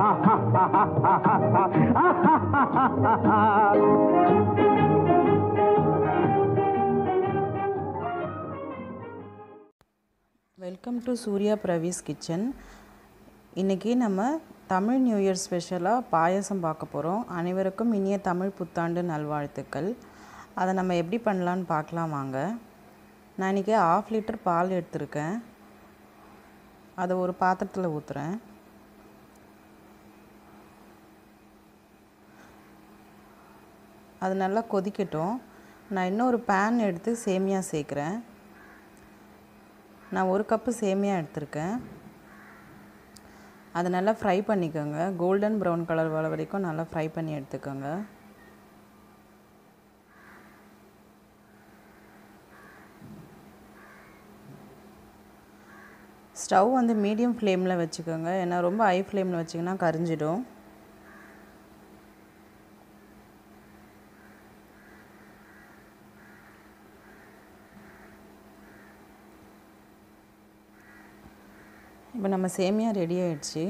welcome to Surya பிரவீஸ் kitchen இன்றைக்கி நம்ம தமிழ் நியூ இயர் ஸ்பெஷலாக பாயசம் பார்க்க போகிறோம் அனைவருக்கும் இனிய தமிழ் புத்தாண்டு நல்வாழ்த்துக்கள் அதை நம்ம எப்படி பண்ணலான்னு பார்க்கலாம் வாங்க நான் இன்றைக்கி ஆஃப் லிட்டர் பால் எடுத்திருக்கேன் அதை ஒரு பாத்திரத்தில் ஊற்றுறேன் அது நல்லா கொதிக்கட்டும் நான் இன்னொரு பேன் எடுத்து சேமியா சேர்க்குறேன் நான் ஒரு கப்பு சேமியா எடுத்திருக்கேன் அதை நல்லா ஃப்ரை பண்ணிக்கோங்க கோல்டன் ப்ரௌன் கலர் வர வரைக்கும் நல்லா ஃப்ரை பண்ணி எடுத்துக்கோங்க ஸ்டவ் வந்து மீடியம் ஃப்ளேமில் வச்சுக்கோங்க ஏன்னா ரொம்ப ஹை ஃப்ளேமில் வச்சிங்கன்னா கரிஞ்சிடும் இப்போ நம்ம சேமியா ரெடி ஆயிடுச்சு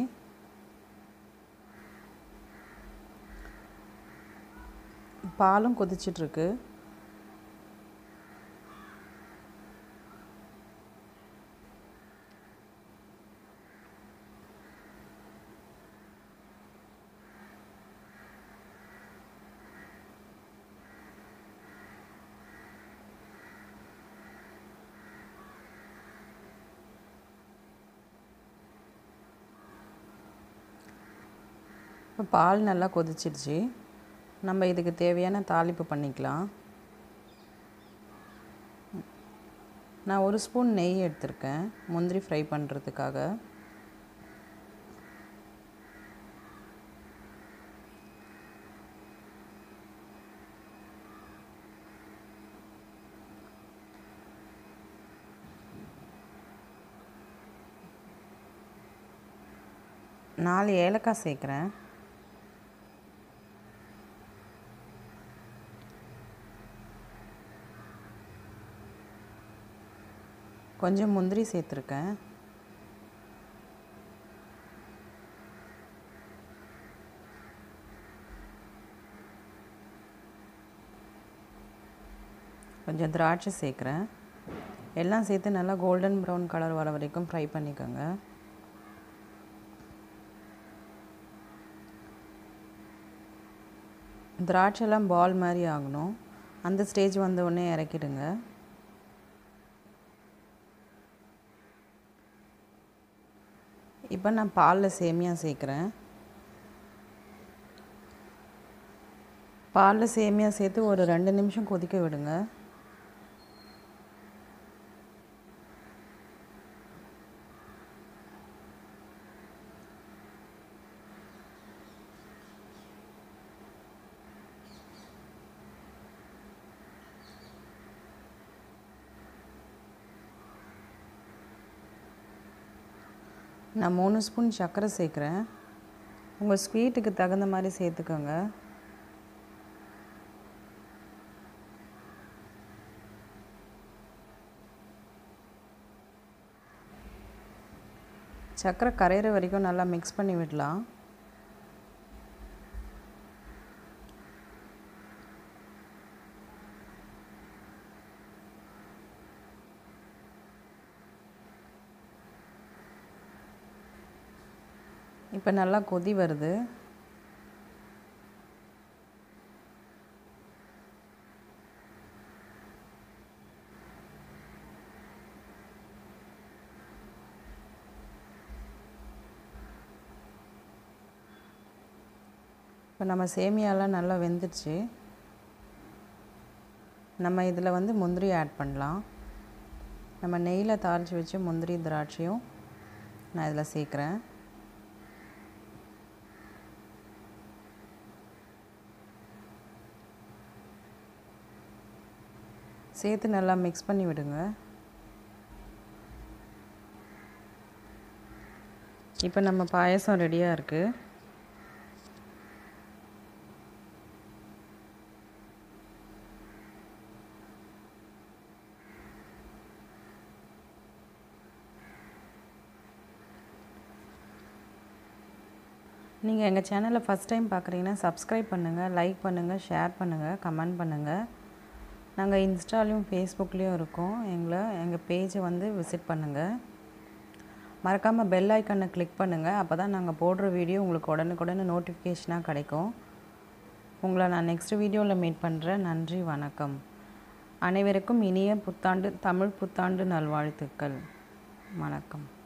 பாலும் கொதிச்சிட்ருக்கு இப்போ பால் நல்லா கொதிச்சிடுச்சு நம்ம இதுக்கு தேவையான தாளிப்பு பண்ணிக்கலாம் நான் ஒரு ஸ்பூன் நெய் எடுத்திருக்கேன் முந்திரி ஃப்ரை பண்ணுறதுக்காக நாலு ஏலக்காய் சேர்க்குறேன் கொஞ்சம் முந்திரி சேர்த்துருக்கேன் கொஞ்சம் திராட்சை சேர்க்குறேன் எல்லாம் சேர்த்து நல்லா கோல்டன் ப்ரௌன் கலர் வர வரைக்கும் ஃப்ரை பண்ணிக்கோங்க திராட்சைலாம் பால் மாதிரி ஆகணும் அந்த ஸ்டேஜ் வந்த உடனே இறக்கிடுங்க இப்போ நான் பாலில் சேமியா சேர்க்குறேன் பாலில் சேமியா சேர்த்து ஒரு ரெண்டு நிமிஷம் கொதிக்க விடுங்க நான் மூணு ஸ்பூன் சர்க்கரை சேர்க்குறேன் உங்கள் ஸ்வீட்டுக்கு தகுந்த மாதிரி சேர்த்துக்கோங்க சர்க்கரை கரையிற வரைக்கும் நல்லா மிக்ஸ் பண்ணி விடலாம் இப்போ நல்லா கொதி வருது இப்போ நம்ம சேமியாலாம் நல்லா வெந்துடுச்சு நம்ம இதில் வந்து முந்திரி ஆட் பண்ணலாம் நம்ம நெய்யில் தாளித்து வச்சு முந்திரி திராட்சையும் நான் இதில் சேர்க்குறேன் சேர்த்து நல்லா மிக்ஸ் பண்ணி விடுங்க இப்போ நம்ம பாயசம் ரெடியாக இருக்குது நீங்கள் எங்கள் சேனலை ஃபஸ்ட் டைம் பார்க்குறீங்கன்னா சப்ஸ்கிரைப் பண்ணுங்கள் லைக் பண்ணுங்கள் ஷேர் பண்ணுங்கள் கமெண்ட் பண்ணுங்கள் நாங்கள் இன்ஸ்டாலையும் ஃபேஸ்புக்லேயும் இருக்கோம் எங்களை எங்கள் பேஜை வந்து விசிட் பண்ணுங்கள் மறக்காமல் பெல் ஐக்கனை கிளிக் பண்ணுங்கள் அப்போ தான் நாங்கள் போடுற வீடியோ உங்களுக்கு உடனுக்குடனே நோட்டிஃபிகேஷனாக கிடைக்கும் உங்களை நான் நெக்ஸ்ட் வீடியோவில் மீட் பண்ணுறேன் நன்றி வணக்கம் அனைவருக்கும் இனிய புத்தாண்டு தமிழ் புத்தாண்டு நல்வாழ்த்துக்கள் வணக்கம்